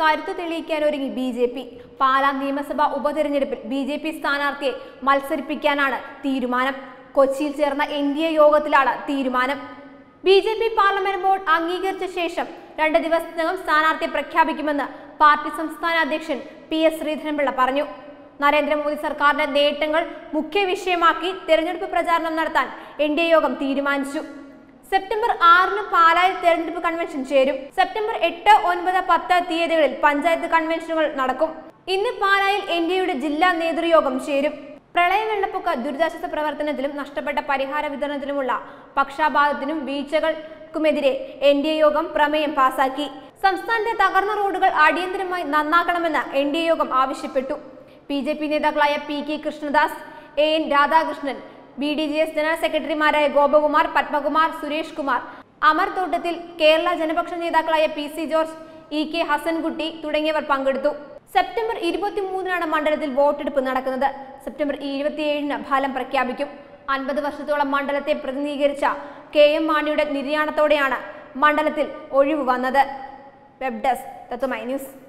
കരുത്തു തെളിയിക്കാൻ ഒരുങ്ങി ബി ജെ പി പാലാ നിയമസഭാ ഉപതെരഞ്ഞെടുപ്പിൽ ബി ജെ പി സ്ഥാനാർത്ഥിയെ മത്സരിപ്പിക്കാനാണ് തീരുമാനം കൊച്ചിയിൽ ചേർന്ന എൻ ഡി എ യോഗത്തിലാണ് തീരുമാനം B J P parliament board അംഗീകരിച്ച ശേഷം രണ്ട് ദിവസത്തിനകം സ്ഥാനാർത്ഥിയെ പ്രഖ്യാപിക്കുമെന്ന് പാർട്ടി സംസ്ഥാന അധ്യക്ഷൻ പി എസ് ശ്രീധരൻപിള്ള പറഞ്ഞു നരേന്ദ്രമോദി സർക്കാരിന്റെ നേട്ടങ്ങൾ മുഖ്യ വിഷയമാക്കി തെരഞ്ഞെടുപ്പ് പ്രചാരണം നടത്താൻ എൻ ഡി എ യോഗം തീരുമാനിച്ചു സെപ്റ്റംബർ ആറിന് പാലായിൽ തെരഞ്ഞെടുപ്പ് കൺവെൻഷൻ ചേരും സെപ്റ്റംബർ എട്ട് ഒൻപത് പത്ത് തീയതികളിൽ പഞ്ചായത്ത് കൺവെൻഷനുകൾ നടക്കും ഇന്ന് പാലായിൽ എൻ ഡി എയുടെ ജില്ലാ നേതൃയോഗം ചേരും പ്രളയ വെള്ളപ്പൊക്ക ദുരിതാശ്വാസ പ്രവർത്തനത്തിലും നഷ്ടപ്പെട്ട പരിഹാര വിതരണത്തിലുമുള്ള പക്ഷാപാതത്തിനും വീഴ്ചകൾക്കുമെതിരെ എൻ ഡി എ യോഗം പ്രമേയം പാസാക്കി സംസ്ഥാനത്തെ തകർന്ന റോഡുകൾ അടിയന്തരമായി നന്നാക്കണമെന്ന് എൻ ഡി എ യോഗം ആവശ്യപ്പെട്ടു ബി ജെ പി നേതാക്കളായ P K Krishnadas A N Radhakrishnan B D J S general സെക്രട്ടറിമാരായ ഗോപകുമാർ പത്മകുമാർ സുരേഷ് കുമാർ അമർ തോട്ടത്തിൽ കേരള ജനപക്ഷ നേതാക്കളായ P C George E K Hasankutty തുടങ്ങിയവർ പങ്കെടുത്തു സെപ്റ്റംബർ ഇരുപത്തിമൂന്നിനാണ് മണ്ഡലത്തിൽ വോട്ടെടുപ്പ് നടക്കുന്നത് സെപ്റ്റംബർ ഇരുപത്തിയേഴിന് ഫലം പ്രഖ്യാപിക്കും അൻപത് വർഷത്തോളം മണ്ഡലത്തെ പ്രതിനിധീകരിച്ച കെ എം മാണിയുടെ നിര്യാണത്തോടെയാണ് മണ്ഡലത്തിൽ ഒഴിവ് വന്നത് വെബ് ഡെസ്ക് തത്തുമൈ ന്യൂസ്